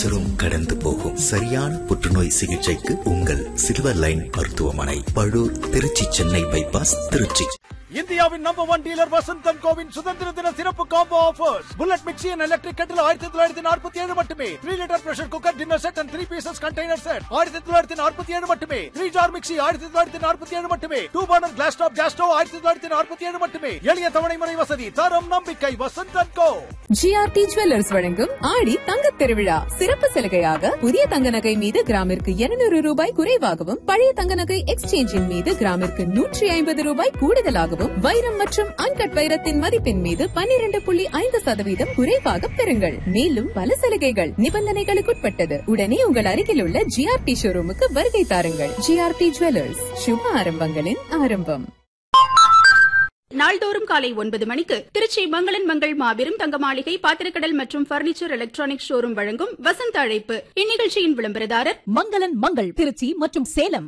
சிறும் கடந்து போகும் சரியான புற்றுநோய் சிகிச்சைக்கு உங்கள் சில்வர் லைன் மருத்துவமனை பழூர் திருச்சி சென்னை பைபாஸ் திருச்சி இந்தியாவின் நம்பர் ஒன் டீலர் வசந்தன் கோவின் சுதந்திர தின சிறப்பு combo offers bullet mixie and electric கட்டில் ஆயிரத்தி தொள்ளாயிரத்தி நாற்பத்தி ஏழு மட்டுமே three litre pressure cooker dinner set and three pieces container set ஆயிரத்தி தொள்ளாயிரத்தி நாற்பத்தி ஏழு மட்டுமே த்ரீ ஜார் மிக்சி ஆயிரத்தி தொள்ளாயிரத்தி நாற்பத்தி ஏழு மட்டுமே two burner glass top gas stove ஆயிரத்தி தொள்ளாயிரத்தி நாற்பத்தி ஏழு மட்டுமே எளிய தவணை முறை வசதி தரம் நம்பிக்கை வசந்தன் கோ ஜிஆர்டி ஜுவல்லர்ஸ் வழங்கும் ஆடி தங்கத் திருவிழா சிறப்பு சலுகையாக புதிய தங்க நகை மீது கிராமிற்கு 200 ரூபாய் குறைவாகவும் பழைய தங்க நகை எக்ஸ்சேஞ்சின் மீது கிராமிற்கு நூற்றி ஐம்பது ரூபாய் கூடுதலாகவும் வைரம் மற்றும் அன்கட் வைரத்தின் மதிப்பின் மீது 12.5% புள்ளி ஐந்து சதவீதம் குறைவாக பெறுங்கள் மேலும் பல சலுகைகள் நிபந்தனைகளுக்குட்பட்டது உடனே உங்கள் அருகில் உள்ள ஜிஆர்டி ஷோரூமுக்கு வருகை தாருங்கள் ஜிஆர்டி ஜுவல்லர்ஸ் சுப ஆரம்பங்களின் ஆரம்பம் நாள்தோறும் காலை ஒன்பது மணிக்கு திருச்சி மங்களன் மங்கள் மாபெரும் தங்க மாளிகை பாத்திரக்கடல் மற்றும் பர்னிச்சர் எலக்ட்ரானிக் ஷோரூம் வழங்கும் வசந்த அழைப்பு இந்நிகழ்ச்சியின் விளம்பரதாரர் மங்களன் மங்கள் திருச்சி மற்றும் சேலம்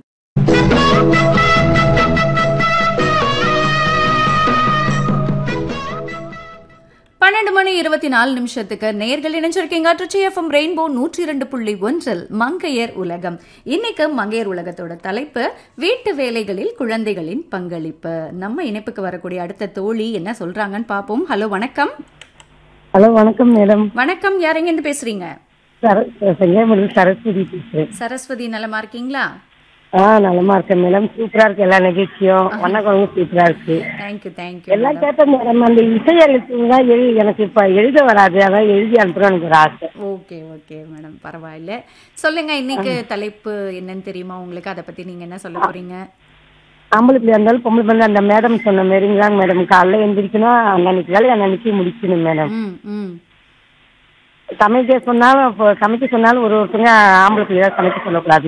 பன்னெண்டு மணி இருபத்தி நாலு நிமிஷத்துக்கு நேர்கள் இணைஞ்சிருக்கீங்க ட்ரிச்சி எஃப்எம் ரெயின்போ நூற்றி இரண்டு புள்ளி ஒன்றில் மங்கையர் உலகம் இன்னைக்கு மங்கையர் உலகத்தோட தலைப்பு வீட்டு வேலைகளில் குழந்தைகளின் பங்களிப்பு நம்ம இணைப்புக்கு வரக்கூடிய அடுத்த தோழி என்ன சொல்றாங்கன்னு பாப்போம் ஹலோ வணக்கம் ஹலோ வணக்கம் மேடம் வணக்கம் யாரெங்க இருந்து பேசுறீங்க சர செங்கமல்லி சரஸ்வதி பேசுறேன் சரஸ்வதி நலமா இருக்கீங்களா ஆ நலமா இருக்கேன் மேடம் சூப்பரா இருக்கு எல்லா நிகழ்ச்சியும் வண்ணக்குழம்பு சூப்பரா இருக்கு தேங்க்யூ தேங்க்யூ எல்லாம் கேட்டேன் மேடம் அந்த இசை எழுத்து தான் எழு எனக்கு இப்ப எழுத வராது அதான் எழுதி அனுப்புறோம் எனக்கு ஒரு ஆசை ஓகே ஓகே மேடம் பரவாயில்ல சொல்லுங்க இன்னைக்கு தலைப்பு என்னன்னு தெரியுமா உங்களுக்கு அதை பத்தி நீங்க என்ன சொல்ல போறீங்க ஆம்பளை பிள்ளை இருந்தாலும் பொம்பளை பிள்ளை அந்த மேடம் சொன்ன மாரிங்களாங்க மேடம் காலைல எந்திரிக்கணும் அன்னன்னைக்கு வேலையை அன்னன்னைக்கு முடிக்கணும் மேடம் ம் ம் சமைக்க சொன்னாலும் இப்போ சமைக்க சொன்னாலும் ஒரு ஒருத்தங்க ஆம்பளை பிள்ளையா சமைக்க சொல்லக்கூடாது